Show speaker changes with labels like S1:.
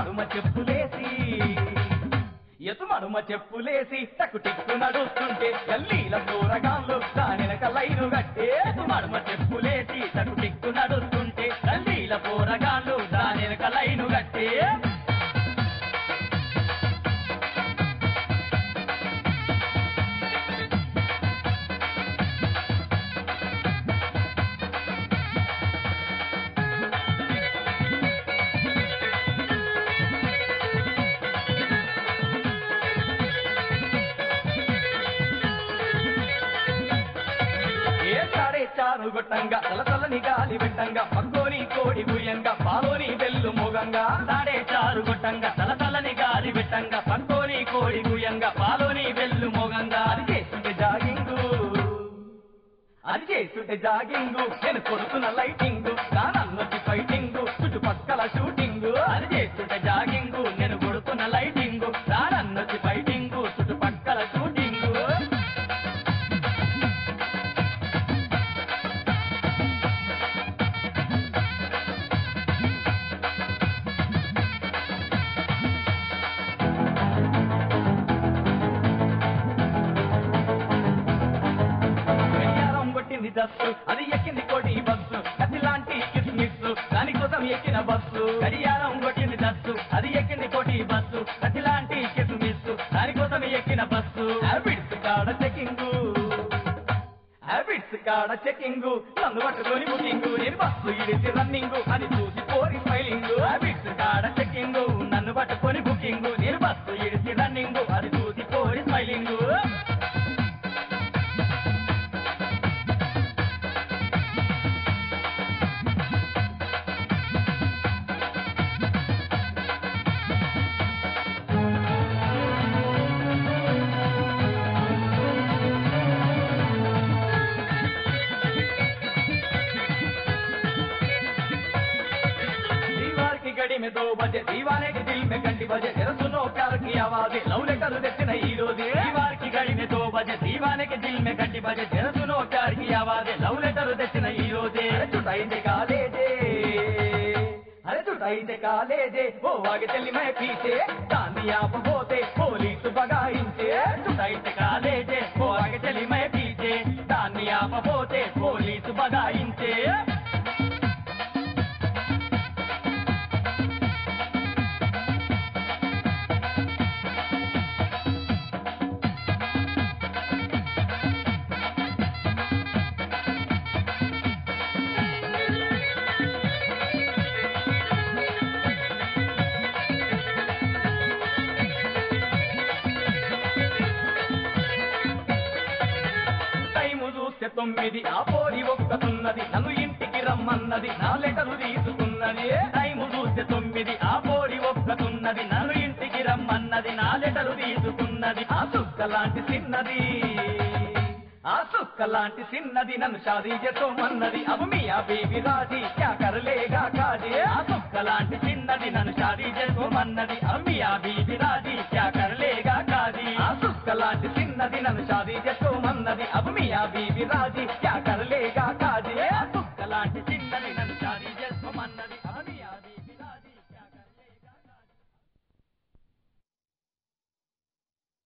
S1: మడుమ చెప్పులేసి ఎతు మడుమ చెప్పులేసి టకు టిక్కు నడుస్తుంటే గల్లీల దూరగాళ్ళు దానినక లైను గట్టే ఎతు మడుమ చెప్పులేసి టకు టిక్కు నడుస్తుంటే గల్లీల పోరగాళ్ళు దానినక లైను గట్టే ఏ చాడే చారు గొట్టంగా తలతలని గాలి వెట్టంగా పగ్గోని కోడి గుయ్యంగా పాలోని బెల్లు మోగంగా చాడే చారు గొట్టంగా తలతలని గాలి వెట్టంగా పగ్గోని కోడి గుయ్యంగా పాలోని బెల్లు మోగంగా అది చేస్తుంటే జాగింగు అది చేస్తుంటే జాగింగు నేను కొడుతున్న లైటింగు దానన్నొచ్చి ఫైటింగు చుట్టుపక్కల షూటింగు అది చేస్తుంటే జాగింగు నేను కొడుతున్న లైటింగు దానన్నొచ్చి ఫైటింగు చుట్టుపక్కల షూటింగు గడియారం కొట్టింది దస్సు అది ఎక్కింది కోటి బస్సు కత్తి లాంటి కిస్మిస్ దానికోసం ఎక్కిన బస్సు గడియారం కొట్టింది దస్సు అది ఎక్కింది కోటి బస్సు కత్తి లాంటి కిస్మిస్ దానికోసం ఎక్కిన బస్సు హ్యాబిట్స్ కాడ చెకింగ్ హ్యాబిట్స్ కాడ చెకింగ్ నన్ను పట్టుకొని బుకింగ్ నేను బస్సు ఇడిసి రన్నింగ్ అది చూసి పోరి స్మైలింగ్ హ్యాబిట్స్ కాడ చెకింగ్ నన్ను పట్టుకొని బుకింగ్ నేను బస్సు ఇడిసి రన్నింగ్ అది చూసి పోరి స్మైలింగ్ दीवार की घड़ी में दो बजे दीवाने के दिल में घंटी बजे तेरा सुनो प्यार की आवाज लव लेकर देते नहीं रोजे दीवार की घड़ी में दो बजे दीवाने के दिल में घंटी बजे तेरा सुनो प्यार की आवाज लव लेकर देते नहीं रोजे अरे चुटाई से काले जे अरे चुटाई से काले जे वो आगे चली मैं पीछे चांदी आप होते पुलिस बगाइंचे चुटाई से काले जे वो आगे चली मैं पीछे चांदी आप होते पुलिस बगाइंचे టైము చూస్తే తొమ్మిది ఆ పోరి ఒక్కతున్నది నన్ను ఇంటికి రమ్మన్నది నా లెటరు తీసుకున్నది టైము చూస్తే తొమ్మిది ఆ పోరి ఒక్కతున్నది నన్ను ఇంటికి రమ్మన్నది నా లెటరు తీసుకున్నది ఆ సుక్క లాంటి చిన్నది ఆ సుక్క లాంటి చిన్నది నన్ను షాదీ చేసుకోమన్నది అవు మీ ఆ బేబీ రాజీ క్యా కరలేగా కాజే ఆ సుక్క లాంటి చిన్నది నన్ను షాదీ చేసుకోమన్నది అవు మీ ఆ బేబీ రాజీ క్యా కరలేగా కాజీ ఆ సుక్క లాంటి చిన్నది నన్ను షాదీ చేసుకో